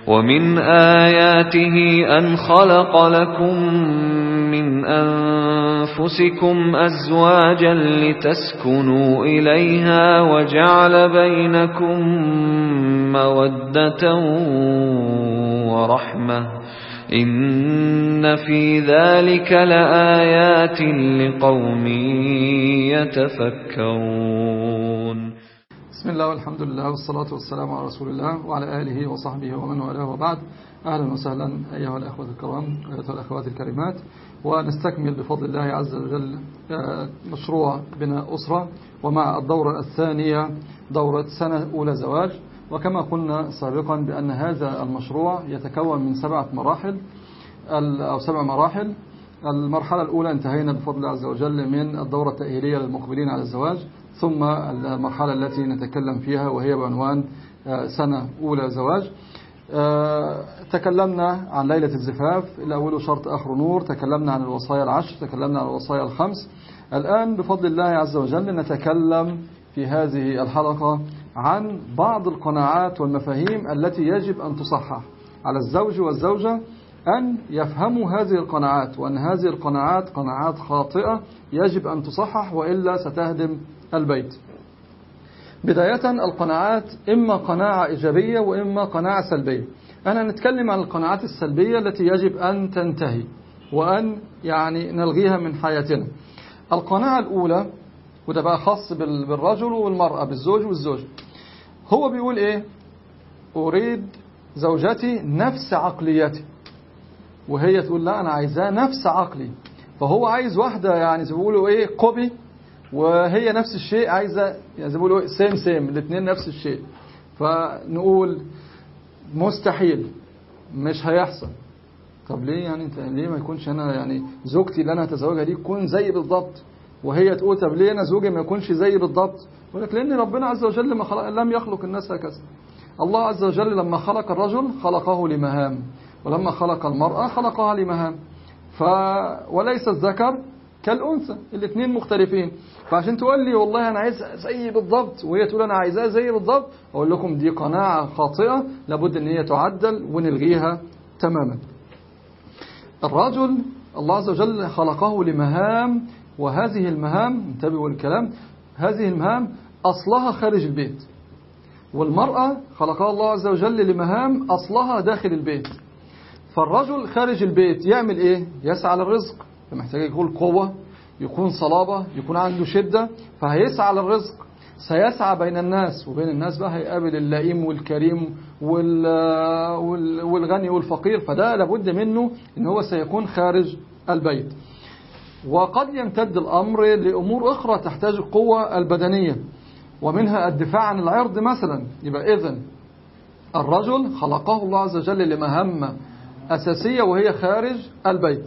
ومن آياته أن خلق لكم من أنفسكم أزواجا لتسكنوا إليها وجعل بينكم مودة ورحمة إن في ذلك لآيات لقوم يتفكرون بسم الله والحمد لله والصلاة والسلام على رسول الله وعلى آله وصحبه ومن والاه وبعد أهلا وسهلا أيها الأخوة الكرام أيها الأخوات الكريمات ونستكمل بفضل الله عز وجل مشروع بناء أسرة ومع الدورة الثانية دورة سنة أولى زواج وكما قلنا سابقا بأن هذا المشروع يتكون من سبعة مراحل أو سبع مراحل المرحلة الأولى انتهينا بفضل الله عز وجل من الدورة التأهيلية للمقبلين على الزواج ثم المرحلة التي نتكلم فيها وهي بعنوان سنة أولى زواج تكلمنا عن ليلة الزفاف الأول شرط آخر نور تكلمنا عن الوصايا العشر تكلمنا عن الوصايا الخمس الآن بفضل الله عز وجل نتكلم في هذه الحلقة عن بعض القناعات والمفاهيم التي يجب أن تصحح على الزوج والزوجة أن يفهموا هذه القناعات وأن هذه القناعات قناعات خاطئة يجب أن تصحح وإلا ستهدم البيت بداية القناعات إما قناعة إيجابية وإما قناعة سلبية أنا نتكلم عن القناعات السلبية التي يجب أن تنتهي وأن يعني نلغيها من حياتنا القناعة الأولى وده بقى خاص بالرجل والمرأة بالزوج والزوج هو بيقول إيه أريد زوجتي نفس عقليتي وهي تقول لا أنا عايزاه نفس عقلي فهو عايز واحدة يعني زي بيقولوا إيه كوبي وهي نفس الشيء عايزة يعني زي بيقولوا سيم سيم الاثنين نفس الشيء فنقول مستحيل مش هيحصل طب ليه يعني انت ليه ما يكونش انا يعني زوجتي اللي انا هتزوجها دي تكون زي بالضبط وهي تقول طب ليه انا زوجي ما يكونش زي بالضبط يقول لك لان ربنا عز وجل لما خلق لم يخلق الناس هكذا الله عز وجل لما خلق الرجل خلقه لمهام ولما خلق المرأة خلقها لمهام ف وليس الذكر كالأنثى الاثنين مختلفين فعشان تقول لي والله أنا عايز زي بالضبط وهي تقول أنا عايزاه زي بالضبط أقول لكم دي قناعة خاطئة لابد أن هي تعدل ونلغيها تماما الرجل الله عز وجل خلقه لمهام وهذه المهام انتبهوا الكلام هذه المهام أصلها خارج البيت والمرأة خلقها الله عز وجل لمهام أصلها داخل البيت فالرجل خارج البيت يعمل ايه يسعى للرزق فمحتاج يكون قوة يكون صلابة يكون عنده شدة فهيسعى للرزق سيسعى بين الناس وبين الناس بقى هيقابل اللئيم والكريم والغني والفقير فده لابد منه ان هو سيكون خارج البيت وقد يمتد الأمر لأمور أخرى تحتاج القوة البدنية ومنها الدفاع عن العرض مثلا يبقى إذن الرجل خلقه الله عز وجل لمهمة أساسية وهي خارج البيت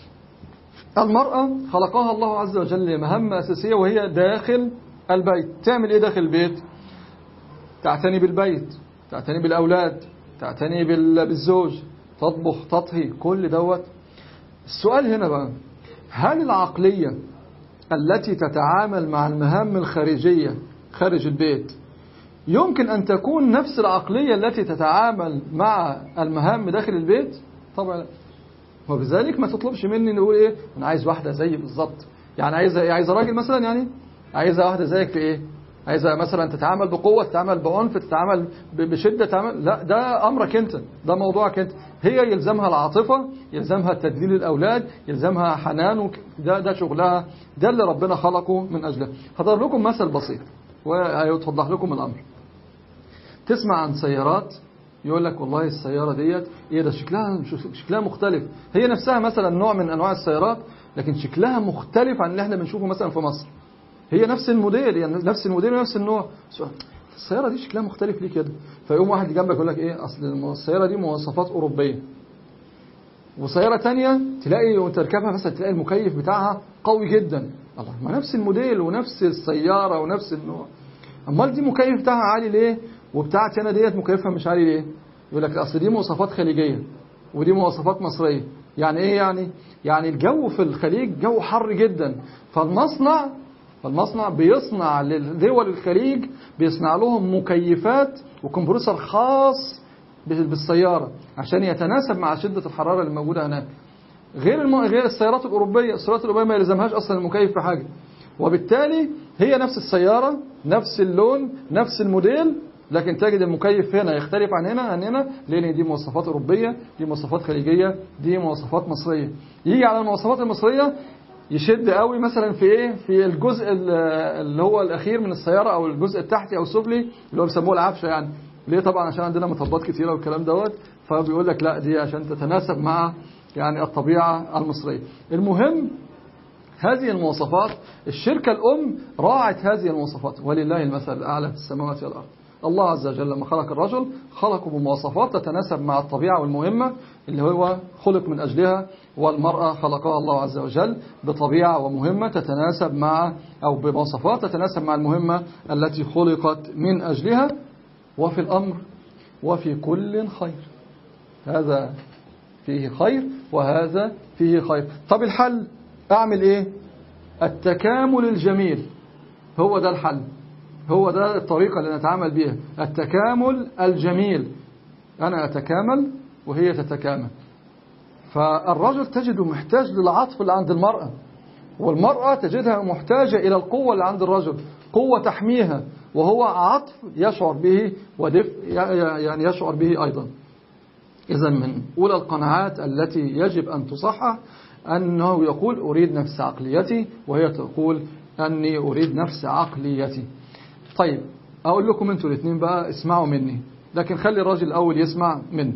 المرأة خلقها الله عز وجل لمهمة أساسية وهي داخل البيت تعمل إيه داخل البيت تعتني بالبيت تعتني بالأولاد تعتني بالزوج تطبخ تطهي كل دوت السؤال هنا بقى هل العقلية التي تتعامل مع المهام الخارجية خارج البيت يمكن أن تكون نفس العقلية التي تتعامل مع المهام داخل البيت طبعا وبذلك ما تطلبش مني نقول ايه انا عايز واحدة زي بالظبط يعني عايز عايز راجل مثلا يعني عايزة واحدة زيك في ايه عايزة مثلا تتعامل بقوة تتعامل بعنف تتعامل بشدة تتعامل لا ده أمرك أنت ده موضوعك أنت هي يلزمها العاطفة يلزمها تدليل الأولاد يلزمها حنان ده ده شغلها ده اللي ربنا خلقه من أجله هضرب لكم مثل بسيط وهيتوضح لكم الأمر تسمع عن سيارات يقول لك والله السيارة ديت ايه ده شكلها شكلها مختلف هي نفسها مثلا نوع من انواع السيارات لكن شكلها مختلف عن اللي احنا بنشوفه مثلا في مصر هي نفس الموديل يعني نفس الموديل ونفس النوع السيارة دي شكلها مختلف ليه كده فيقوم واحد جنبك يقول لك ايه اصل السيارة دي مواصفات اوروبية وسيارة تانية تلاقي وانت تركبها مثلا تلاقي المكيف بتاعها قوي جدا الله ما نفس الموديل ونفس السيارة ونفس النوع امال دي مكيف بتاعها عالي ليه وبتاعتي انا ديت مكيفها مش عالي ليه يقول لك اصل دي مواصفات خليجيه ودي مواصفات مصريه يعني ايه يعني يعني الجو في الخليج جو حر جدا فالمصنع فالمصنع بيصنع لدول الخليج بيصنع لهم مكيفات وكمبرسر خاص بالسيارة عشان يتناسب مع شدة الحرارة اللي موجودة هناك غير الم... غير السيارات الأوروبية السيارات الأوروبية ما يلزمهاش أصلا المكيف في حاجة وبالتالي هي نفس السيارة نفس اللون نفس الموديل لكن تجد المكيف هنا يختلف عن هنا عن هنا لأن دي مواصفات أوروبية دي مواصفات خليجية دي مواصفات مصرية يجي على المواصفات المصرية يشد قوي مثلا في ايه في الجزء اللي هو الاخير من السياره او الجزء التحتي او السفلي اللي هو بيسموه العفشه يعني ليه طبعا عشان عندنا مطبات كتيره والكلام دوت فبيقول لك لا دي عشان تتناسب مع يعني الطبيعه المصريه المهم هذه المواصفات الشركة الأم راعت هذه المواصفات ولله المثل الأعلى في السماوات والأرض الله عز وجل لما خلق الرجل خلقه بمواصفات تتناسب مع الطبيعة والمهمة اللي هو خلق من أجلها والمرأة خلقها الله عز وجل بطبيعة ومهمة تتناسب مع أو بمواصفات تتناسب مع المهمة التي خلقت من أجلها وفي الأمر وفي كل خير هذا فيه خير وهذا فيه خير طب الحل أعمل إيه التكامل الجميل هو ده الحل هو ده الطريقة اللي نتعامل بيها التكامل الجميل أنا أتكامل وهي تتكامل فالرجل تجده محتاج للعطف اللي عند المرأة والمرأة تجدها محتاجة إلى القوة اللي عند الرجل قوة تحميها وهو عطف يشعر به ودفء يعني يشعر به أيضا إذا من أولى القناعات التي يجب أن تصحح أنه يقول أريد نفس عقليتي وهي تقول أني أريد نفس عقليتي طيب أقول لكم أنتوا الاثنين بقى اسمعوا مني لكن خلي الراجل الأول يسمع مني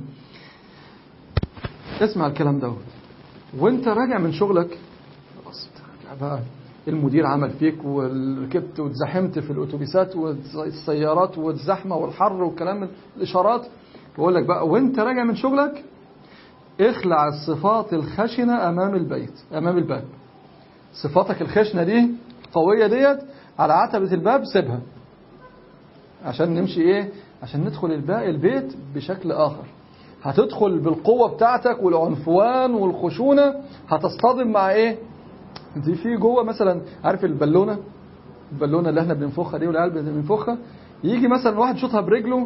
اسمع الكلام ده وانت راجع من شغلك خلاص بقى المدير عمل فيك وركبت واتزحمت في الاتوبيسات والسيارات والزحمه والحر والكلام الاشارات بقول لك بقى وانت راجع من شغلك اخلع الصفات الخشنه امام البيت امام الباب صفاتك الخشنه دي القويه ديت على عتبه الباب سيبها عشان نمشي ايه عشان ندخل البيت بشكل اخر هتدخل بالقوة بتاعتك والعنفوان والخشونة هتصطدم مع ايه دي في جوه مثلا عارف البالونة البالونة اللي احنا بننفخها دي والعيال بننفخها يجي مثلا واحد يشوطها برجله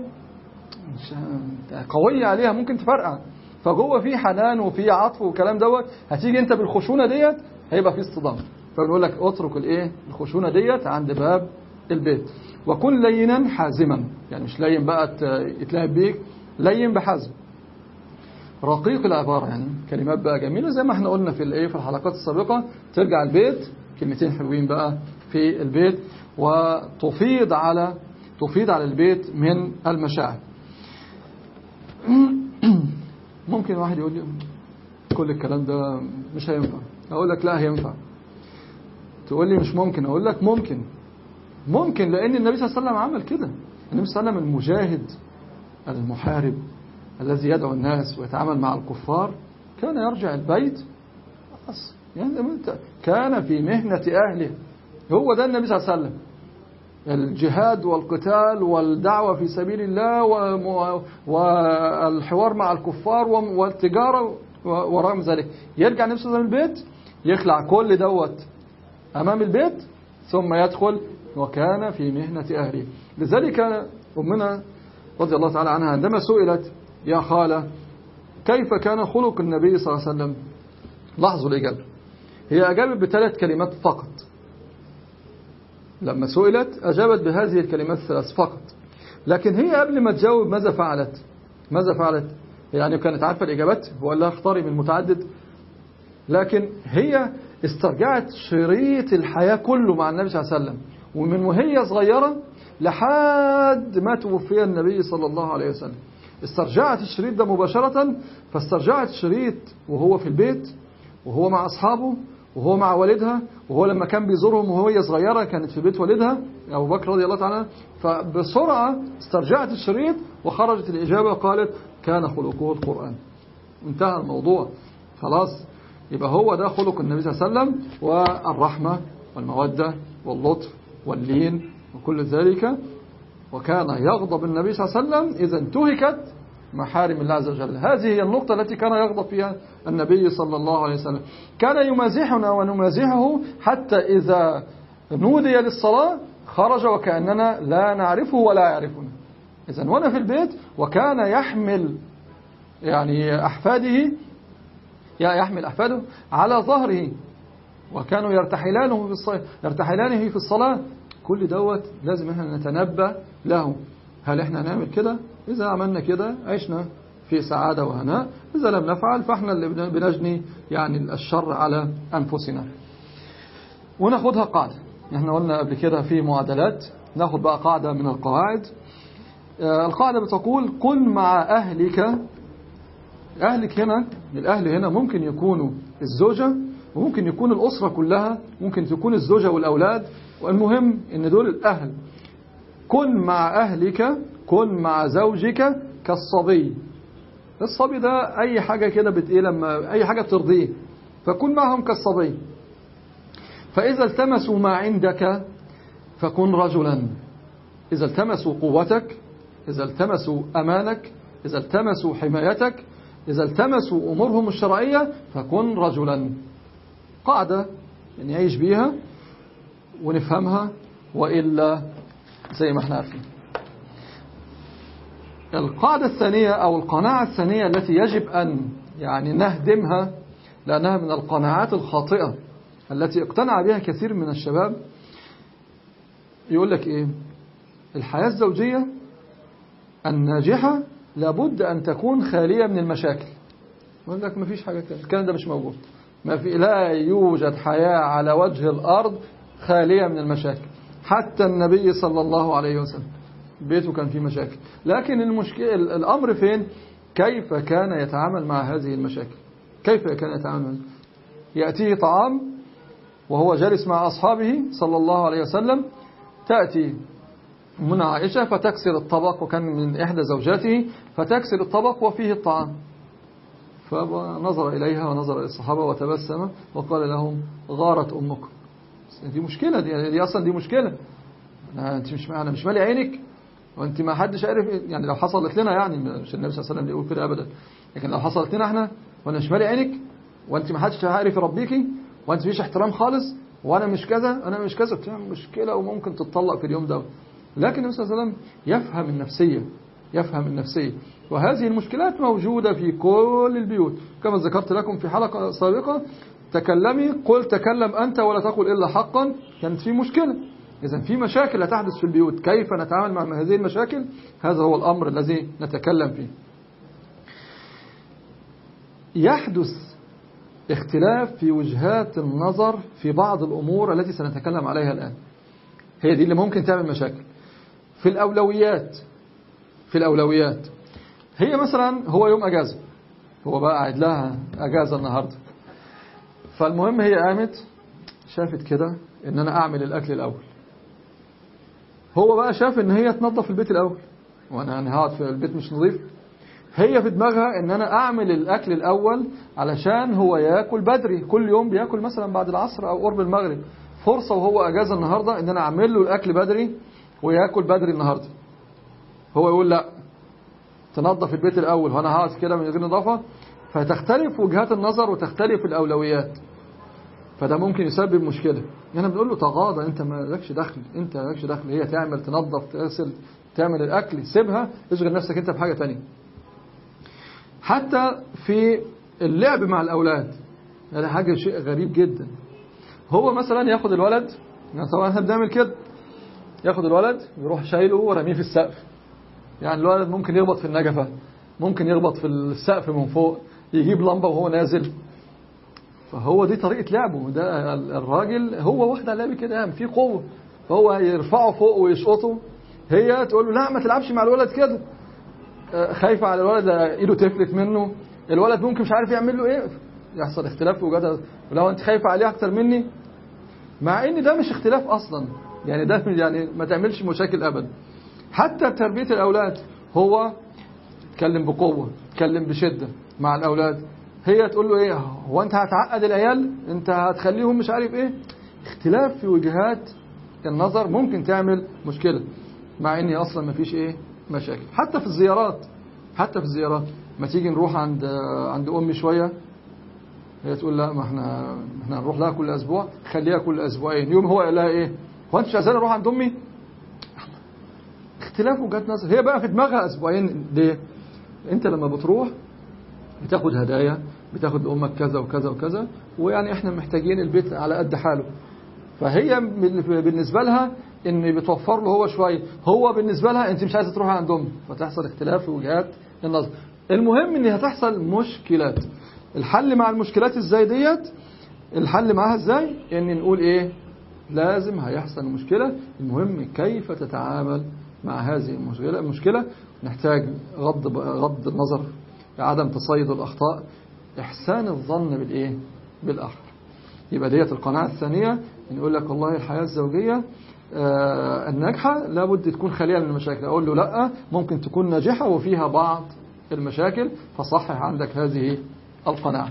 قوية عليها ممكن تفرقع فجوه في حنان وفي عطف والكلام دوت هتيجي انت بالخشونة ديت هيبقى في اصطدام فبنقول لك اترك الايه الخشونة ديت عند باب البيت وكن لينا حازما يعني مش لين بقى يتلعب بيك لين بحزم رقيق العبارة يعني كلمات بقى جميلة زي ما احنا قلنا في الايه في الحلقات السابقة ترجع البيت كلمتين حلوين بقى في البيت وتفيض على تفيض على البيت من المشاعر ممكن واحد يقول لي كل الكلام ده مش هينفع اقول لك لا هينفع تقول لي مش ممكن اقول لك ممكن ممكن لان النبي صلى الله عليه وسلم عمل كده النبي صلى الله عليه وسلم المجاهد المحارب الذي يدعو الناس ويتعامل مع الكفار كان يرجع البيت يعني كان في مهنة أهله هو ده النبي صلى الله عليه وسلم الجهاد والقتال والدعوة في سبيل الله والحوار مع الكفار والتجارة ورغم ذلك يرجع النبي صلى الله عليه وسلم البيت يخلع كل دوت أمام البيت ثم يدخل وكان في مهنة أهله لذلك أمنا رضي الله تعالى عنها عندما سئلت يا خالة كيف كان خلق النبي صلى الله عليه وسلم لاحظوا الإجابة هي أجابت بثلاث كلمات فقط لما سئلت أجابت بهذه الكلمات الثلاث فقط لكن هي قبل ما تجاوب ماذا فعلت ماذا فعلت يعني كانت عارفة الإجابات وقال لها اختاري من متعدد لكن هي استرجعت شريط الحياة كله مع النبي صلى الله عليه وسلم ومن وهي صغيرة لحد ما توفي النبي صلى الله عليه وسلم استرجعت الشريط ده مباشرة فاسترجعت الشريط وهو في البيت وهو مع أصحابه وهو مع والدها وهو لما كان بيزورهم وهي صغيرة كانت في بيت والدها أبو بكر رضي الله تعالى فبسرعة استرجعت الشريط وخرجت الإجابة قالت كان خلقه القرآن انتهى الموضوع خلاص يبقى هو ده خلق النبي صلى الله عليه وسلم والرحمة والمودة واللطف واللين وكل ذلك وكان يغضب النبي صلى الله عليه وسلم إذا انتهكت محارم الله عز وجل هذه هي النقطة التي كان يغضب فيها النبي صلى الله عليه وسلم كان يمازحنا ونمازحه حتى إذا نودي للصلاة خرج وكأننا لا نعرفه ولا يعرفنا إذا وأنا في البيت وكان يحمل يعني أحفاده يحمل أحفاده على ظهره وكانوا يرتحلانه في الصلاة يرتحلانه في الصلاة كل دوت لازم احنا نتنبه له هل احنا نعمل كده إذا عملنا كده عشنا في سعادة وهناء إذا لم نفعل فاحنا اللي بنجني يعني الشر على أنفسنا وناخدها قاعدة احنا قلنا قبل كده في معادلات ناخد بقى قاعدة من القواعد القاعدة بتقول قل مع أهلك أهلك هنا الأهل هنا ممكن يكونوا الزوجة وممكن يكون الأسرة كلها ممكن تكون الزوجة والأولاد والمهم ان دول الأهل كن مع أهلك كن مع زوجك كالصبي الصبي ده أي حاجة كده بت إيه لما أي حاجة ترضيه فكن معهم كالصبي فإذا التمسوا ما عندك فكن رجلا إذا التمسوا قوتك إذا التمسوا أمانك إذا التمسوا حمايتك إذا التمسوا أمورهم الشرعية فكن رجلا قاعدة يعني نعيش بيها ونفهمها وإلا زي ما احنا عارفين القاعدة الثانية أو القناعة الثانية التي يجب أن يعني نهدمها لأنها من القناعات الخاطئة التي اقتنع بها كثير من الشباب يقول لك إيه الحياة الزوجية الناجحة لابد أن تكون خالية من المشاكل يقول لك ما فيش حاجة كده الكلام ده مش موجود ما في لا يوجد حياة على وجه الأرض خالية من المشاكل حتى النبي صلى الله عليه وسلم بيته كان فيه مشاكل لكن المشكلة الأمر فين كيف كان يتعامل مع هذه المشاكل كيف كان يتعامل يأتيه طعام وهو جالس مع أصحابه صلى الله عليه وسلم تأتي من عائشة فتكسر الطبق وكان من إحدى زوجاته فتكسر الطبق وفيه الطعام فنظر إليها ونظر إلى الصحابة وتبسم وقال لهم غارت أمكم دي مشكلة دي, دي أصلا دي مشكلة أنت مش أنا مش مالي عينك وأنت ما حدش عارف يعني لو حصلت لنا يعني مش النبي صلى الله عليه وسلم يقول كده أبدا لكن لو حصلت لنا احنا وأنا مش مالي عينك وأنت ما حدش عارف يربيكي وأنت فيش احترام خالص وأنا مش كذا أنا مش كذا بتعمل مشكلة وممكن تتطلق في اليوم ده لكن النبي صلى الله عليه وسلم يفهم النفسية يفهم النفسية وهذه المشكلات موجودة في كل البيوت كما ذكرت لكم في حلقة سابقة تكلمي قل تكلم أنت ولا تقل إلا حقا كانت في مشكلة إذا في مشاكل تحدث في البيوت كيف نتعامل مع هذه المشاكل هذا هو الأمر الذي نتكلم فيه يحدث اختلاف في وجهات النظر في بعض الأمور التي سنتكلم عليها الآن هي دي اللي ممكن تعمل مشاكل في الأولويات في الأولويات هي مثلا هو يوم أجازة هو بقى قاعد لها أجازة النهاردة فالمهم هي قامت شافت كده ان انا اعمل الاكل الاول هو بقى شاف ان هي تنظف البيت الاول وانا انا هقعد في البيت مش نظيف هي في دماغها ان انا اعمل الاكل الاول علشان هو ياكل بدري كل يوم بياكل مثلا بعد العصر او قرب المغرب فرصة وهو اجازة النهاردة ان انا اعمل له الاكل بدري وياكل بدري النهاردة هو يقول لا تنظف البيت الاول وانا هقعد كده من غير نظافة فتختلف وجهات النظر وتختلف الأولويات فده ممكن يسبب مشكلة يعني بنقول له تغاضى انت ما لكش دخل انت ما لكش دخل هي تعمل تنظف تغسل تعمل الأكل سيبها اشغل نفسك انت بحاجة تانية حتى في اللعب مع الأولاد هذا حاجة شيء غريب جدا هو مثلا ياخد الولد يعني طبعا احنا بنعمل كده ياخد الولد يروح شايله ورميه في السقف يعني الولد ممكن يخبط في النجفة ممكن يخبط في السقف من فوق يجيب لمبة وهو نازل فهو دي طريقة لعبه ده الراجل هو واخد على لعب كده في قوة فهو يرفعه فوق ويشقطه هي تقول له لا ما تلعبش مع الولد كده خايفة على الولد ايده تفلت منه الولد ممكن مش عارف يعمل له ايه يحصل اختلاف في وجهات ولو انت خايفة عليه اكتر مني مع ان ده مش اختلاف اصلا يعني ده يعني ما تعملش مشاكل ابدا حتى تربية الاولاد هو يتكلم بقوة يتكلم بشدة مع الأولاد هي تقول له ايه هو انت هتعقد العيال انت هتخليهم مش عارف ايه اختلاف في وجهات النظر ممكن تعمل مشكلة مع اني اصلا ما فيش ايه مشاكل حتى في الزيارات حتى في الزيارات ما تيجي نروح عند عند امي شوية هي تقول لا ما احنا احنا هنروح لها كل اسبوع خليها كل اسبوعين يوم هو قال لها ايه هو انت مش عايزين نروح عند امي اختلاف وجهات نظر هي بقى في دماغها اسبوعين ليه انت لما بتروح بتاخد هدايا بتاخد لامك كذا وكذا وكذا ويعني احنا محتاجين البيت على قد حاله فهي بالنسبه لها ان بتوفر له هو شويه هو بالنسبه لها انت مش عايزه تروحي عند امك فتحصل اختلاف في وجهات النظر المهم ان هتحصل مشكلات الحل مع المشكلات ازاي ديت الحل معاها ازاي ان نقول ايه لازم هيحصل مشكلة المهم كيف تتعامل مع هذه المشكلة المشكلة نحتاج غض غض النظر عدم تصيد الأخطاء إحسان الظن بالإيه بالآخر يبقى ديت القناعة الثانية نقول لك والله الحياة الزوجية آه الناجحة لابد تكون خالية من المشاكل أقول له لا ممكن تكون ناجحة وفيها بعض المشاكل فصحح عندك هذه القناعة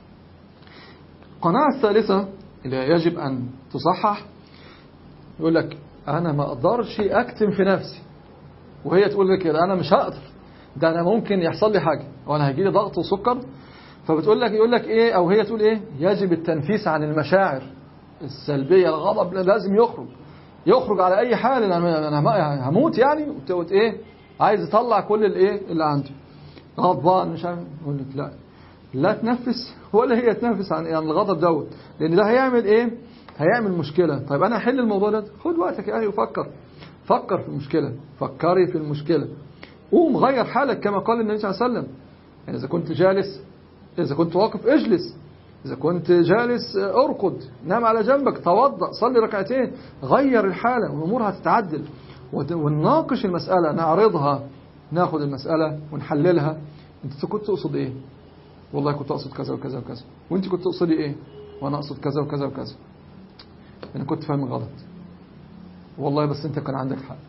القناعة الثالثة اللي يجب أن تصحح يقول لك أنا ما أقدرش أكتم في نفسي وهي تقول لك كده أنا مش هقدر ده أنا ممكن يحصل لي حاجة وأنا هيجي لي ضغط وسكر فبتقول لك يقول لك إيه أو هي تقول إيه يجب التنفيس عن المشاعر السلبية الغضب لازم يخرج يخرج على أي حال أنا أنا هموت يعني وت إيه عايز يطلع كل الإيه اللي عنده غضبان مش عارف يقول لك لا لا تنفس ولا هي تنفس عن يعني الغضب دوت لان ده هيعمل ايه هيعمل مشكلة طيب انا هحل الموضوع ده خد وقتك يا اخي وفكر فكر في المشكلة فكري في المشكلة قوم غير حالك كما قال النبي صلى الله عليه وسلم يعني اذا كنت جالس اذا كنت واقف اجلس اذا كنت جالس ارقد نام على جنبك توضأ صلي ركعتين غير الحالة والامور هتتعدل ونناقش المسألة نعرضها ناخد المسألة ونحللها انت كنت تقصد ايه والله كنت أقصد كذا وكذا وكذا وانت كنت تقصدي ايه وانا أقصد كذا وكذا وكذا انا كنت فاهم غلط والله بس انت كان عندك حق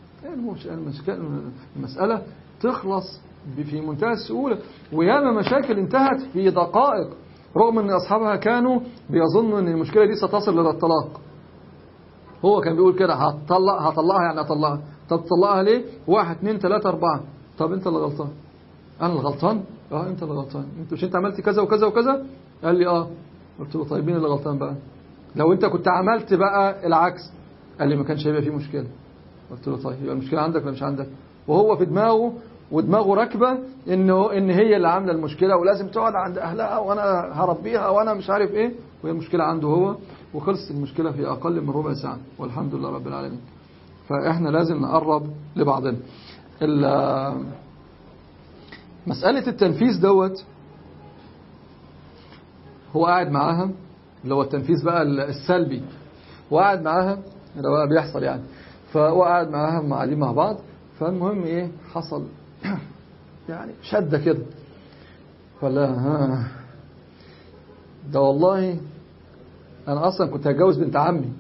المسألة تخلص في منتهى السهولة وياما مشاكل انتهت في دقائق رغم ان اصحابها كانوا بيظنوا ان المشكلة دي ستصل الى الطلاق هو كان بيقول كده هطلق هطلقها يعني هطلقها طب تطلقها ليه واحد اثنين ثلاثة اربعة طب انت اللي غلطان انا اللي غلطان اه انت اللي غلطان انت مش انت عملت كذا وكذا وكذا قال لي اه قلت له طيب مين اللي غلطان بقى لو انت كنت عملت بقى العكس قال لي ما كانش هيبقى فيه مشكله قلت له طيب يبقى المشكله عندك ولا مش عندك وهو في دماغه ودماغه راكبه انه ان هي اللي عامله المشكله ولازم تقعد عند اهلها وانا هربيها وانا مش عارف ايه وهي المشكله عنده هو وخلصت المشكله في اقل من ربع ساعه والحمد لله رب العالمين فاحنا لازم نقرب لبعضنا مسألة التنفيذ دوت هو قاعد معاها اللي هو التنفيذ بقى السلبي وقاعد معاها ده بقى بيحصل يعني فهو قاعد معاها هم قاعدين مع بعض فالمهم ايه حصل يعني شدة كده فلا ها ده والله انا اصلا كنت هتجوز بنت عمي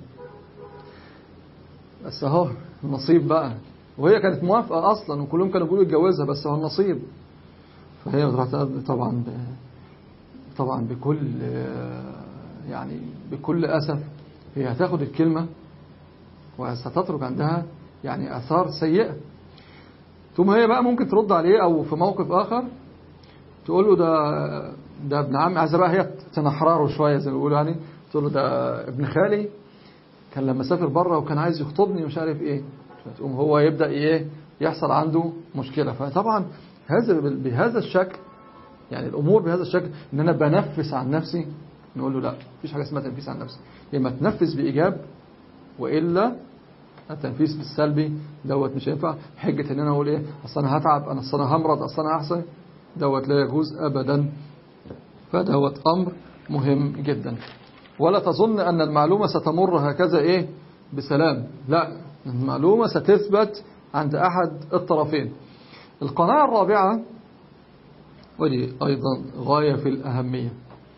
بس اهو النصيب بقى وهي كانت موافقة اصلا وكلهم كانوا بيقولوا يتجوزها بس هو النصيب فهي طبعا طبعا بكل يعني بكل أسف هي هتاخد الكلمة وستترك عندها يعني آثار سيئة ثم هي بقى ممكن ترد عليه أو في موقف آخر تقول له ده ده ابن عمي عايزة بقى هي تنحرره شوية زي ما بيقولوا يعني تقول له ده ابن خالي كان لما سافر بره وكان عايز يخطبني مش عارف ايه فتقوم هو يبدأ ايه يحصل عنده مشكلة فطبعا هذا بهذا الشكل يعني الأمور بهذا الشكل إن أنا بنفس عن نفسي نقول له لا مفيش حاجة اسمها تنفيس عن نفسي يا إما تنفس بإيجاب وإلا التنفيس بالسلبي دوت مش هينفع حجة إن أنا أقول إيه أصل أنا هتعب أنا أصل أنا همرض أصل أنا أحسن دوت لا يجوز أبدا فدوت أمر مهم جدا ولا تظن أن المعلومة ستمر هكذا إيه بسلام لا المعلومة ستثبت عند أحد الطرفين القناعة الرابعة ودي أيضا غاية في الأهمية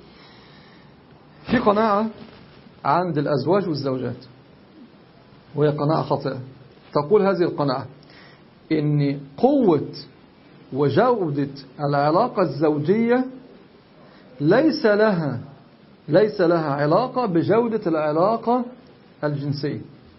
في قناعة عند الأزواج والزوجات وهي قناعة خاطئة تقول هذه القناعة إن قوة وجودة العلاقة الزوجية ليس لها ليس لها علاقة بجودة العلاقة الجنسية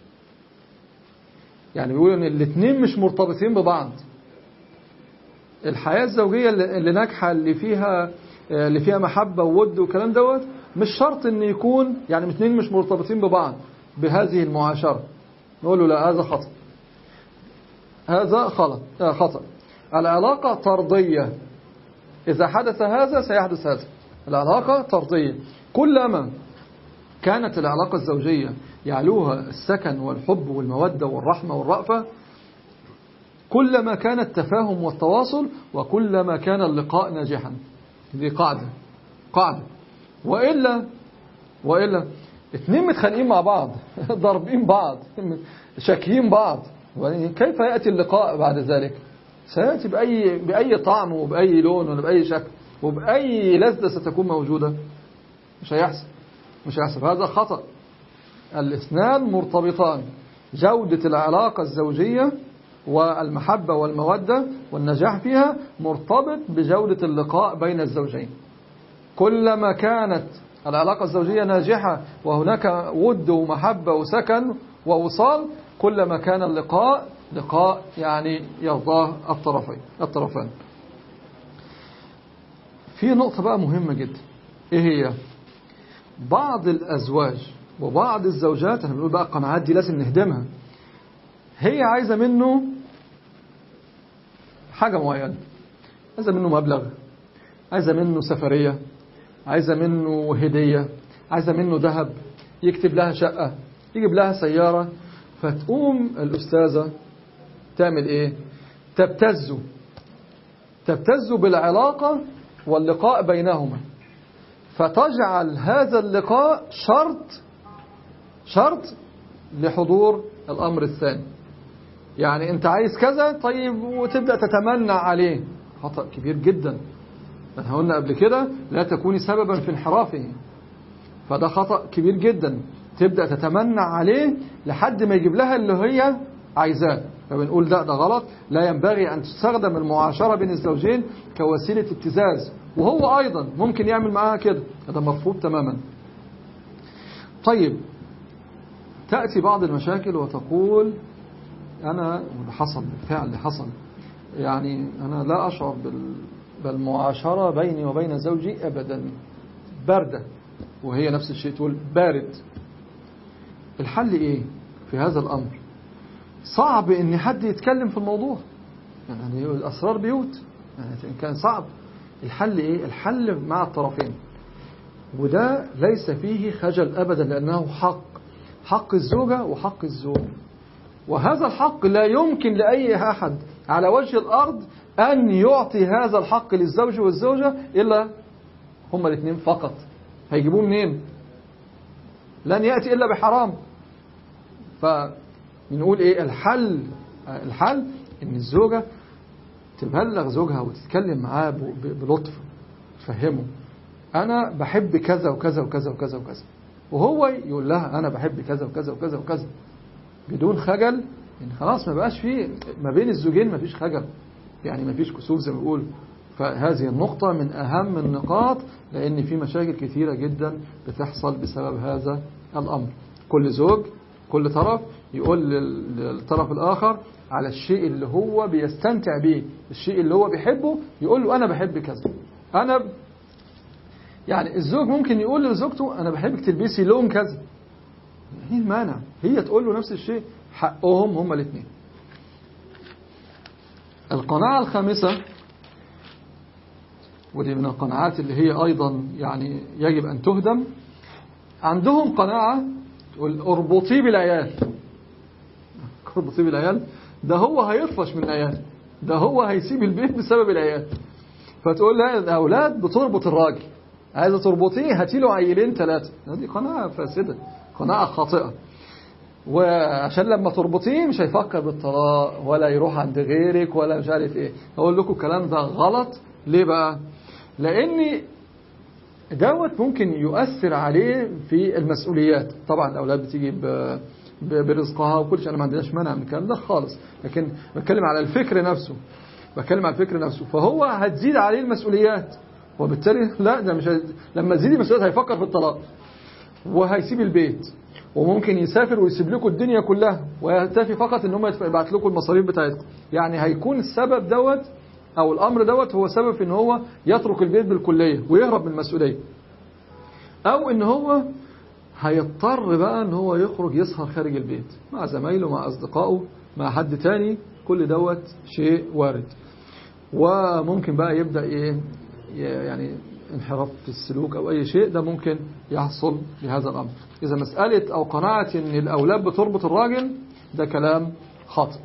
يعني بيقولوا ان الاثنين مش مرتبطين ببعض الحياة الزوجية اللي ناجحة اللي فيها اللي فيها محبة وود وكلام دوت مش شرط ان يكون يعني الاثنين مش مرتبطين ببعض بهذه المعاشرة نقول له لا هذا خطأ هذا خلط آه خطأ العلاقة طردية إذا حدث هذا سيحدث هذا العلاقة طردية كلما كانت العلاقة الزوجية يعلوها السكن والحب والمودة والرحمة والرأفة كلما كان التفاهم والتواصل وكلما كان اللقاء ناجحا دي قاعدة قاعدة وإلا وإلا اتنين متخانقين مع بعض ضاربين بعض شاكيين بعض كيف يأتي اللقاء بعد ذلك سيأتي بأي, بأي طعم وبأي لون وبأي شكل وبأي لذة ستكون موجودة مش هيحصل مش هيحصل هذا خطأ الاثنان مرتبطان جودة العلاقة الزوجية والمحبة والمودة والنجاح فيها مرتبط بجودة اللقاء بين الزوجين كلما كانت العلاقة الزوجية ناجحة وهناك ود ومحبة وسكن ووصال كلما كان اللقاء لقاء يعني يرضاه الطرفين الطرفان في نقطة بقى مهمة جدا ايه هي بعض الأزواج وبعض الزوجات احنا بنقول بقى القناعات دي لازم نهدمها هي عايزة منه حاجة معينة عايزة منه مبلغ عايزة منه سفرية عايزة منه هدية عايزة منه ذهب يكتب لها شقة يجيب لها سيارة فتقوم الأستاذة تعمل إيه تبتز تبتز بالعلاقة واللقاء بينهما فتجعل هذا اللقاء شرط شرط لحضور الأمر الثاني يعني أنت عايز كذا طيب وتبدأ تتمنى عليه خطأ كبير جدا احنا قلنا قبل كده لا تكوني سببا في انحرافه فده خطأ كبير جدا تبدأ تتمنى عليه لحد ما يجيب لها اللي هي عايزاه فبنقول ده ده غلط لا ينبغي أن تستخدم المعاشرة بين الزوجين كوسيلة ابتزاز وهو أيضا ممكن يعمل معاها كده هذا مرفوض تماما طيب تأتي بعض المشاكل وتقول أنا وده حصل بالفعل حصل يعني أنا لا أشعر بال بالمعاشرة بيني وبين زوجي أبدا باردة وهي نفس الشيء تقول بارد الحل إيه في هذا الأمر صعب إن حد يتكلم في الموضوع يعني الأسرار بيوت يعني كان صعب الحل إيه الحل مع الطرفين وده ليس فيه خجل أبدا لأنه حق حق الزوجة وحق الزوج وهذا الحق لا يمكن لأي أحد على وجه الأرض أن يعطي هذا الحق للزوج والزوجة إلا هما الاثنين فقط هيجيبوه منين لن يأتي إلا بحرام فنقول إيه الحل الحل إن الزوجة تبلغ زوجها وتتكلم معاه بلطف تفهمه أنا بحب كذا وكذا وكذا وكذا وكذا وهو يقول لها أنا بحب كذا وكذا وكذا وكذا بدون خجل يعني خلاص ما بقاش فيه ما بين الزوجين ما فيش خجل يعني ما فيش كسوف زي ما بيقول فهذه النقطة من أهم النقاط لأن في مشاكل كثيرة جدا بتحصل بسبب هذا الأمر كل زوج كل طرف يقول للطرف الآخر على الشيء اللي هو بيستمتع به الشيء اللي هو بيحبه يقول له أنا بحب كذا أنا ب... يعني الزوج ممكن يقول لزوجته أنا بحبك تلبسي لون كذا ايه المانع هي تقول له نفس الشيء حقهم هما الاثنين القناعة الخامسة ودي من القناعات اللي هي أيضا يعني يجب أن تهدم عندهم قناعة تقول اربطيه بالعيال اربطيه بالعيال ده هو هيطفش من العيال ده هو هيسيب البيت بسبب العيال فتقول لها الأولاد بتربط الراجل عايزة تربطيه هاتي له عيلين ثلاثة هذه قناعة فاسدة قناعة خاطئة وعشان لما تربطيه مش هيفكر بالطلاق ولا يروح عند غيرك ولا مش عارف ايه اقول لكم الكلام ده غلط ليه بقى لان دوت ممكن يؤثر عليه في المسؤوليات طبعا الاولاد بتيجي برزقها وكل شيء انا ما عندناش مانع من الكلام ده خالص لكن بتكلم على الفكر نفسه بتكلم على الفكر نفسه فهو هتزيد عليه المسؤوليات وبالتالي لا ده مش لما تزيد المسؤوليات هيفكر في الطلاق وهيسيب البيت وممكن يسافر ويسيب لكم الدنيا كلها ويكتفي فقط ان هم يبعت لكم المصاريف بتاعتكم يعني هيكون السبب دوت او الامر دوت هو سبب في ان هو يترك البيت بالكليه ويهرب من المسؤوليه او ان هو هيضطر بقى ان هو يخرج يسهر خارج البيت مع زمايله مع اصدقائه مع حد تاني كل دوت شيء وارد وممكن بقى يبدأ ايه يعني انحراف في السلوك أو أي شيء ده ممكن يحصل بهذا الأمر إذا مسألة أو قناعة أن الأولاد بتربط الراجل ده كلام خاطئ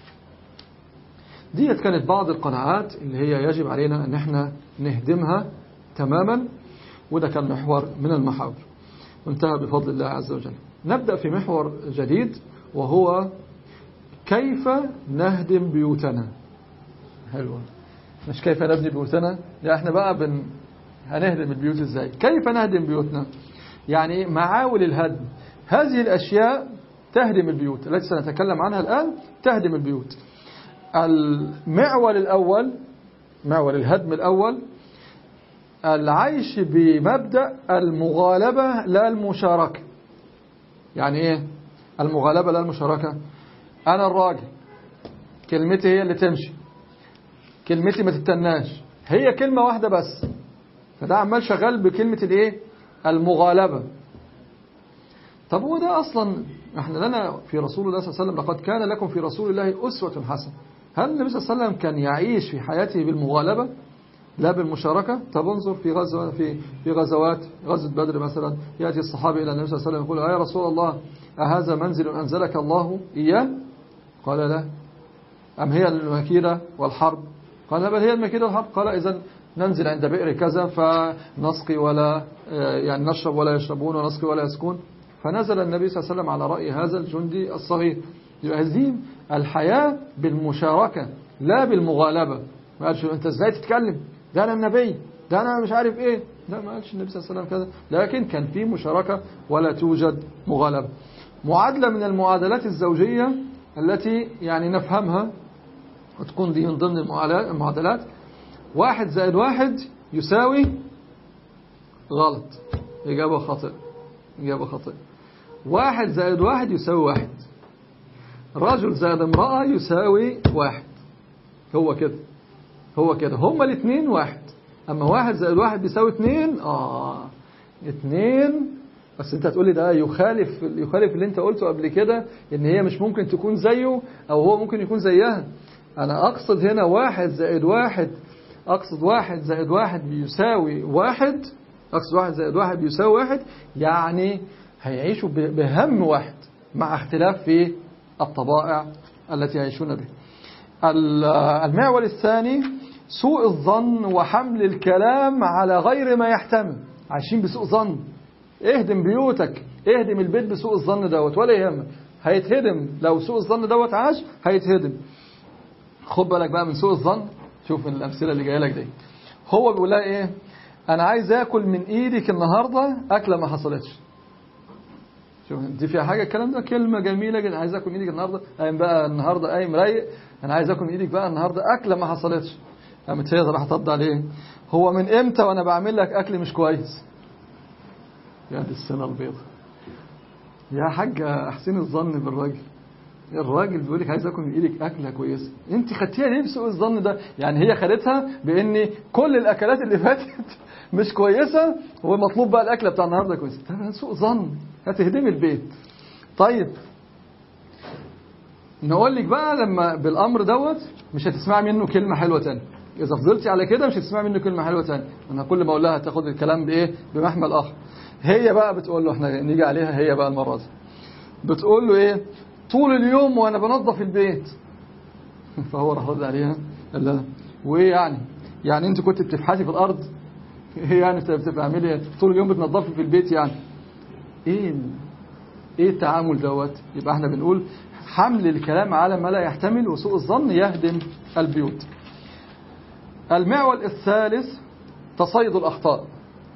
ديت كانت بعض القناعات اللي هي يجب علينا أن احنا نهدمها تماما وده كان محور من المحاور وانتهى بفضل الله عز وجل نبدأ في محور جديد وهو كيف نهدم بيوتنا حلوة مش كيف نبني بيوتنا يعني احنا بقى بن هنهدم البيوت ازاي كيف نهدم بيوتنا يعني معاول الهدم هذه الأشياء تهدم البيوت التي سنتكلم عنها الآن تهدم البيوت المعول الأول معول الهدم الأول العيش بمبدأ المغالبة لا المشاركة يعني ايه المغالبة لا المشاركة أنا الراجل كلمتي هي اللي تمشي كلمتي ما تتناش هي كلمة واحدة بس فده عمال شغال بكلمة الايه المغالبة طب هو ده أصلا احنا لنا في رسول الله صلى الله عليه وسلم لقد كان لكم في رسول الله أسوة حسنة هل النبي صلى الله عليه وسلم كان يعيش في حياته بالمغالبة لا بالمشاركة طب انظر في غزوة في في غزوات غزوة بدر مثلا يأتي الصحابي إلى النبي صلى الله عليه وسلم يقول يا رسول الله أهذا منزل أنزلك الله إياه قال لا أم هي المكيدة والحرب قال لا بل هي المكيدة والحرب قال إذا ننزل عند بئر كذا فنسقي ولا يعني نشرب ولا يشربون ونسقي ولا يسكون فنزل النبي صلى الله عليه وسلم على رأي هذا الجندي الصغير يبقى هذه الحياة بالمشاركة لا بالمغالبة ما قالش انت ازاي تتكلم ده انا النبي ده انا مش عارف ايه لا ما قالش النبي صلى الله عليه وسلم كذا لكن كان في مشاركة ولا توجد مغالبة معادلة من المعادلات الزوجية التي يعني نفهمها وتكون دي من ضمن المعادلات واحد زائد واحد يساوي غلط إجابة خاطئة إجابة خاطئة واحد زائد واحد يساوي واحد رجل زائد امرأة يساوي واحد هو كده هو كده هما الاثنين واحد أما واحد زائد واحد بيساوي اثنين آه اثنين بس انت هتقولي ده يخالف يخالف اللي انت قلته قبل كده ان هي مش ممكن تكون زيه او هو ممكن يكون زيها انا اقصد هنا واحد زائد واحد اقصد واحد زائد واحد بيساوي واحد اقصد واحد زائد واحد بيساوي واحد يعني هيعيشوا بهم واحد مع اختلاف في الطبائع التي يعيشون بها المعول الثاني سوء الظن وحمل الكلام على غير ما يحتمل عايشين بسوء ظن اهدم بيوتك اهدم البيت بسوء الظن دوت ولا يهمك هيتهدم لو سوء الظن دوت عاش هيتهدم خد بالك بقى من سوء الظن شوف الامثله اللي جايه لك دي هو بيقول لها ايه انا عايز اكل من ايدك النهارده اكله ما حصلتش شوف دي فيها حاجه الكلام ده كلمه جميله جدا عايز اكل من ايدك النهارده قايم بقى النهارده قايم رايق انا عايز اكل من ايدك بقى النهارده اكله ما حصلتش قامت هي راح ترد عليه هو من امتى وانا بعمل لك اكل مش كويس يا دي السنه البيضاء يا حاج احسن الظن بالراجل الراجل بيقول لك عايز اكل من ايدك اكله كويسه انت خدتيها ليه بسوء الظن ده يعني هي خدتها بان كل الاكلات اللي فاتت مش كويسه ومطلوب بقى الاكله بتاع النهارده كويسه ده سوء ظن هتهدمي البيت طيب نقول لك بقى لما بالامر دوت مش هتسمعي منه كلمه حلوه تاني اذا فضلتي على كده مش هتسمعي منه كلمه حلوه تاني انا كل ما اقول لها تاخد الكلام بايه بمحمل اخر هي بقى بتقول له احنا نيجي عليها هي بقى المره دي بتقول له ايه طول اليوم وانا بنظف البيت فهو راح رد عليها قال لها وايه يعني يعني انت كنت بتبحثي في الارض ايه يعني بتعملي طول اليوم بتنظفي في البيت يعني ايه ايه التعامل دوت يبقى احنا بنقول حمل الكلام على ما لا يحتمل وسوء الظن يهدم البيوت المعول الثالث تصيد الأخطاء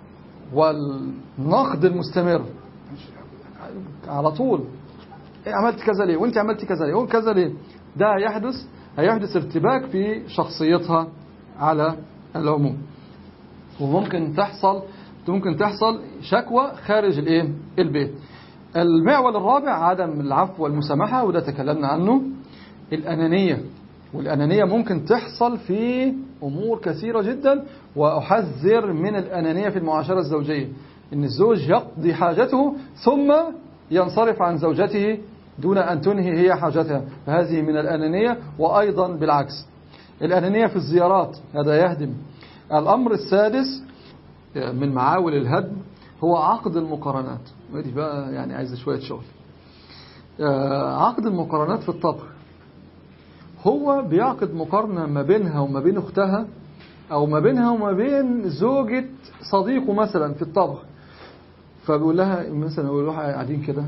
والنقد المستمر على طول إيه عملت كذا ليه وانت عملت كذا ليه وانت كذا ليه ده هيحدث هيحدث ارتباك في شخصيتها على العموم وممكن تحصل ممكن تحصل شكوى خارج الايه البيت المعول الرابع عدم العفو والمسامحة وده تكلمنا عنه الأنانية والأنانية ممكن تحصل في أمور كثيرة جدا وأحذر من الأنانية في المعاشرة الزوجية إن الزوج يقضي حاجته ثم ينصرف عن زوجته دون أن تنهي هي حاجتها فهذه من الأنانية وأيضا بالعكس الأنانية في الزيارات هذا يهدم الأمر السادس من معاول الهدم هو عقد المقارنات ودي بقى يعني عايزة شوية شغل عقد المقارنات في الطبخ هو بيعقد مقارنة ما بينها وما بين أختها أو ما بينها وما بين زوجة صديقه مثلا في الطبخ فبيقول لها مثلا يقول لها قاعدين كده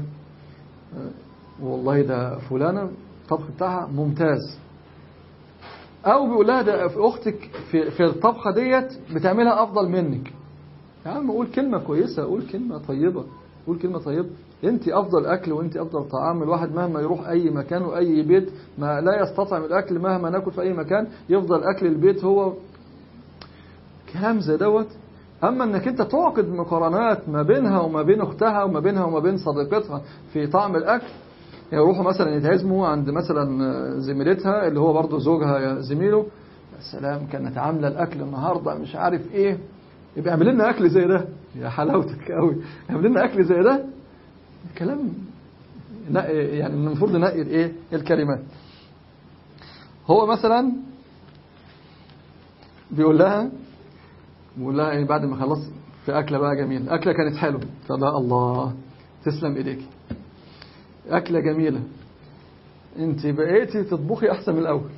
والله ده فلانة الطبخ بتاعها ممتاز أو بيقول لها ده في أختك في, في الطبخة ديت بتعملها أفضل منك يا عم قول كلمة كويسة قول كلمة طيبة قول كلمة طيبة انت افضل اكل وانت افضل طعام الواحد مهما يروح اي مكان واي بيت ما لا يستطعم الاكل مهما ناكل في اي مكان يفضل اكل البيت هو كلام زي دوت اما انك انت تعقد مقارنات ما بينها وما بين اختها وما بينها وما بين صديقتها في طعم الاكل يروحوا مثلا يتعزموا عند مثلا زميلتها اللي هو برضه زوجها زميله السلام كانت عامله الاكل النهارده مش عارف ايه يبقى اعمل لنا اكل زي ده يا حلاوتك قوي اعمل لنا اكل زي ده كلام يعني المفروض ننقي الايه الكلمات هو مثلا بيقول لها بيقول لها ايه بعد ما خلصت في اكله بقى جميله اكله كانت حلوه فلا الله تسلم ايديك اكله جميله انت بقيتي تطبخي احسن من الاول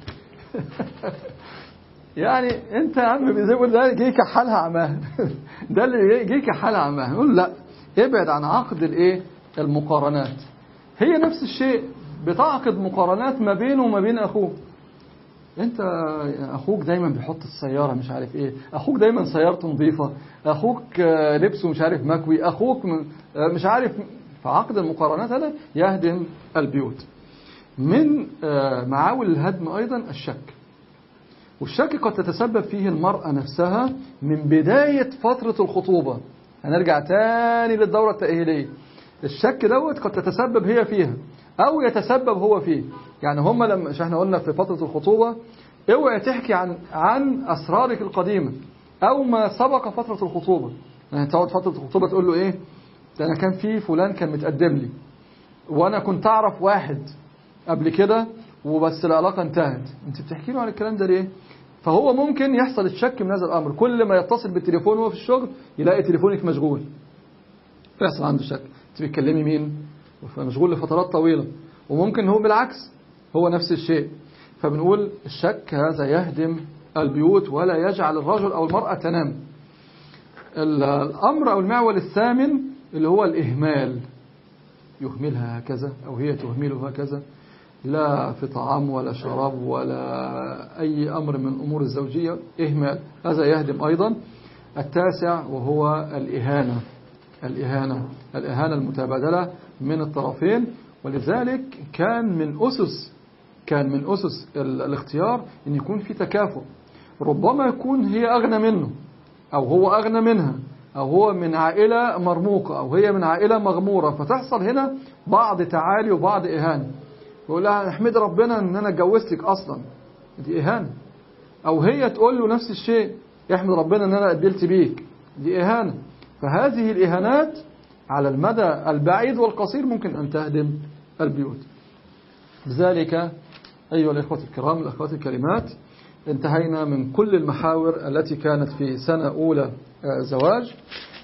يعني انت يا عم زي ما ده جه كحالها عماها ده اللي جه كحالها عماها نقول لا ابعد عن عقد الايه المقارنات هي نفس الشيء بتعقد مقارنات ما بينه وما بين اخوه انت اخوك دايما بيحط السياره مش عارف ايه اخوك دايما سيارته نظيفه اخوك لبسه مش عارف مكوي اخوك مش عارف فعقد المقارنات هذا يهدم البيوت من معاول الهدم ايضا الشك والشك قد تتسبب فيه المرأة نفسها من بداية فترة الخطوبة هنرجع تاني للدورة التأهيلية الشك دوت قد تتسبب هي فيها أو يتسبب هو فيه يعني هم لما مش احنا قلنا في فترة الخطوبة اوعي تحكي عن عن أسرارك القديمة أو ما سبق فترة الخطوبة يعني تقعد فترة الخطوبة تقول له إيه ده أنا كان في فلان كان متقدم لي وأنا كنت أعرف واحد قبل كده وبس العلاقة انتهت أنت بتحكي له عن الكلام ده ليه فهو ممكن يحصل الشك من هذا الأمر كل ما يتصل بالتليفون وهو في الشغل يلاقي تليفونك مشغول فيحصل عنده شك انت بتكلمي مين مشغول لفترات طويلة وممكن هو بالعكس هو نفس الشيء فبنقول الشك هذا يهدم البيوت ولا يجعل الرجل أو المرأة تنام الأمر أو المعول الثامن اللي هو الإهمال يهملها هكذا أو هي تهمله هكذا لا في طعام ولا شراب ولا أي أمر من أمور الزوجية إهمال هذا يهدم أيضا التاسع وهو الإهانة الإهانة الإهانة المتبادلة من الطرفين ولذلك كان من أسس كان من أسس الاختيار أن يكون في تكافؤ ربما يكون هي أغنى منه أو هو أغنى منها أو هو من عائلة مرموقة أو هي من عائلة مغمورة فتحصل هنا بعض تعالي وبعض إهانة يقول لها احمد ربنا ان انا اتجوزتك اصلا دي اهانه او هي تقول له نفس الشيء احمد ربنا ان انا قبلت بيك دي اهانه فهذه الاهانات على المدى البعيد والقصير ممكن ان تهدم البيوت لذلك ايها الاخوه الكرام الاخوات الكريمات انتهينا من كل المحاور التي كانت في سنه اولى زواج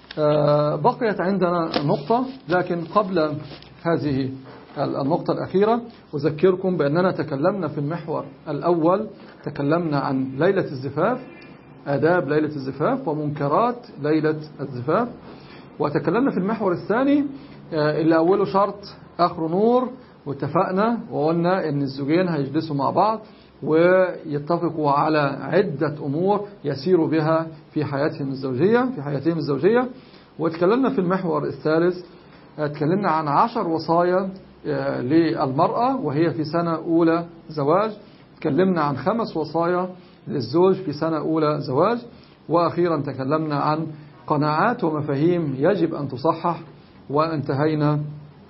بقيت عندنا نقطه لكن قبل هذه النقطة الأخيرة أذكركم بأننا تكلمنا في المحور الأول تكلمنا عن ليلة الزفاف آداب ليلة الزفاف ومنكرات ليلة الزفاف وتكلمنا في المحور الثاني اللي أوله شرط آخر نور واتفقنا وقلنا أن الزوجين هيجلسوا مع بعض ويتفقوا على عدة أمور يسيروا بها في حياتهم الزوجية في حياتهم الزوجية وتكلمنا في المحور الثالث تكلمنا عن عشر وصايا للمرأة وهي في سنة أولى زواج تكلمنا عن خمس وصايا للزوج في سنة أولى زواج وأخيرا تكلمنا عن قناعات ومفاهيم يجب أن تصحح وانتهينا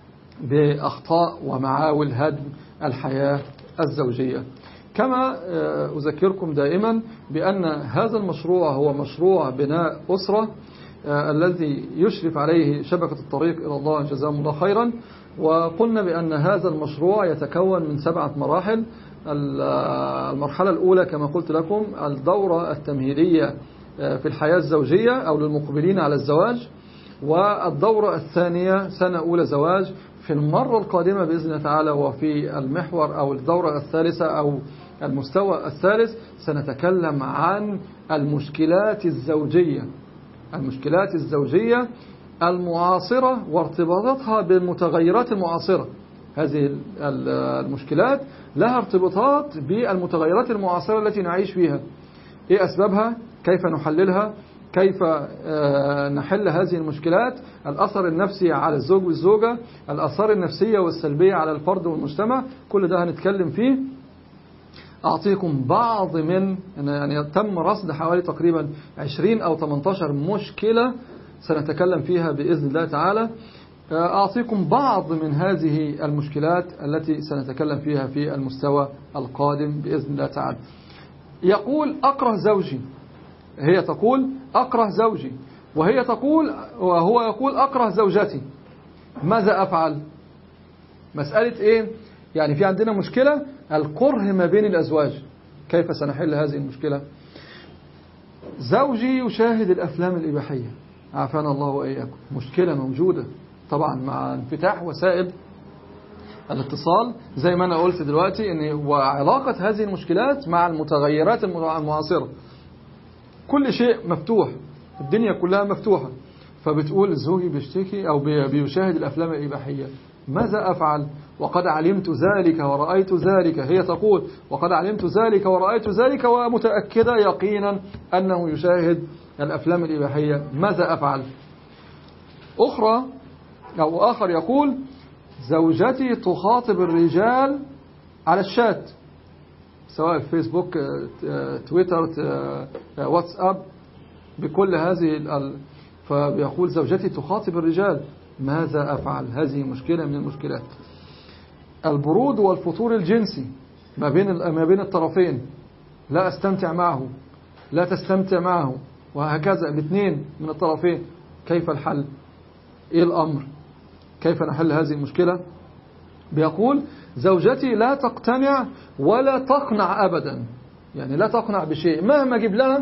بأخطاء ومعاول هدم الحياة الزوجية كما أذكركم دائما بأن هذا المشروع هو مشروع بناء أسرة الذي يشرف عليه شبكة الطريق إلى الله جزاهم الله خيرا وقلنا بأن هذا المشروع يتكون من سبعة مراحل المرحلة الأولى كما قلت لكم الدورة التمهيدية في الحياة الزوجية أو للمقبلين على الزواج والدورة الثانية سنة أولى زواج في المرة القادمة بإذن الله تعالى وفي المحور أو الدورة الثالثة أو المستوى الثالث سنتكلم عن المشكلات الزوجية المشكلات الزوجية المعاصرة وارتباطاتها بالمتغيرات المعاصرة هذه المشكلات لها ارتباطات بالمتغيرات المعاصرة التي نعيش فيها ايه أسبابها كيف نحللها كيف نحل هذه المشكلات الأثر النفسي على الزوج والزوجة الأثار النفسية والسلبية على الفرد والمجتمع كل ده هنتكلم فيه أعطيكم بعض من يعني تم رصد حوالي تقريبا 20 أو 18 مشكلة سنتكلم فيها بإذن الله تعالى أعطيكم بعض من هذه المشكلات التي سنتكلم فيها في المستوى القادم بإذن الله تعالى يقول أكره زوجي هي تقول أكره زوجي وهي تقول وهو يقول أكره زوجتي ماذا أفعل مسألة إيه يعني في عندنا مشكلة الكره ما بين الأزواج كيف سنحل هذه المشكلة زوجي يشاهد الأفلام الإباحية عافانا الله وإياكم مشكلة موجودة طبعا مع انفتاح وسائل الاتصال زي ما أنا قلت دلوقتي إن وعلاقة هذه المشكلات مع المتغيرات المعاصرة كل شيء مفتوح الدنيا كلها مفتوحة فبتقول زوجي بيشتكي أو بيشاهد الأفلام الإباحية ماذا أفعل وقد علمت ذلك ورأيت ذلك هي تقول وقد علمت ذلك ورأيت ذلك ومتأكدة يقينا أنه يشاهد الأفلام الإباحية ماذا أفعل أخرى أو آخر يقول زوجتي تخاطب الرجال على الشات سواء فيسبوك تويتر واتساب بكل هذه فيقول زوجتي تخاطب الرجال ماذا أفعل هذه مشكلة من المشكلات البرود والفتور الجنسي ما بين ما بين الطرفين لا استمتع معه لا تستمتع معه وهكذا الاثنين من الطرفين كيف الحل ايه الامر كيف نحل هذه المشكلة بيقول زوجتي لا تقتنع ولا تقنع ابدا يعني لا تقنع بشيء مهما اجيب لها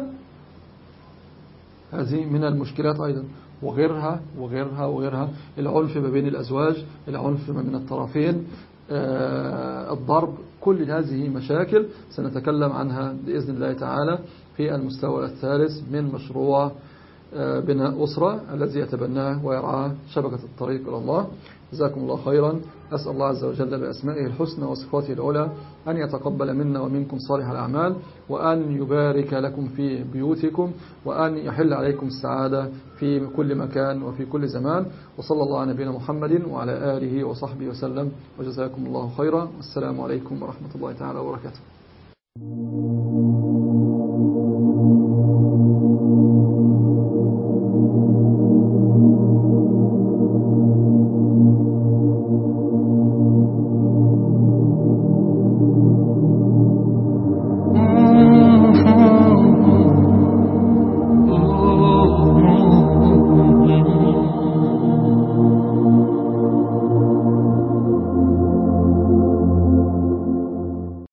هذه من المشكلات ايضا وغيرها وغيرها وغيرها العنف ما بين الأزواج العنف ما بين الطرفين الضرب كل هذه مشاكل سنتكلم عنها بإذن الله تعالى في المستوى الثالث من مشروع بناء أسرة الذي يتبناه ويرعاه شبكة الطريق إلى الله جزاكم الله خيرا أسأل الله عز وجل بأسمائه الحسنى وصفاته العلى أن يتقبل منا ومنكم صالح الأعمال وأن يبارك لكم في بيوتكم وأن يحل عليكم السعادة في كل مكان وفي كل زمان وصلى الله على نبينا محمد وعلى آله وصحبه وسلم وجزاكم الله خيرا والسلام عليكم ورحمة الله تعالى وبركاته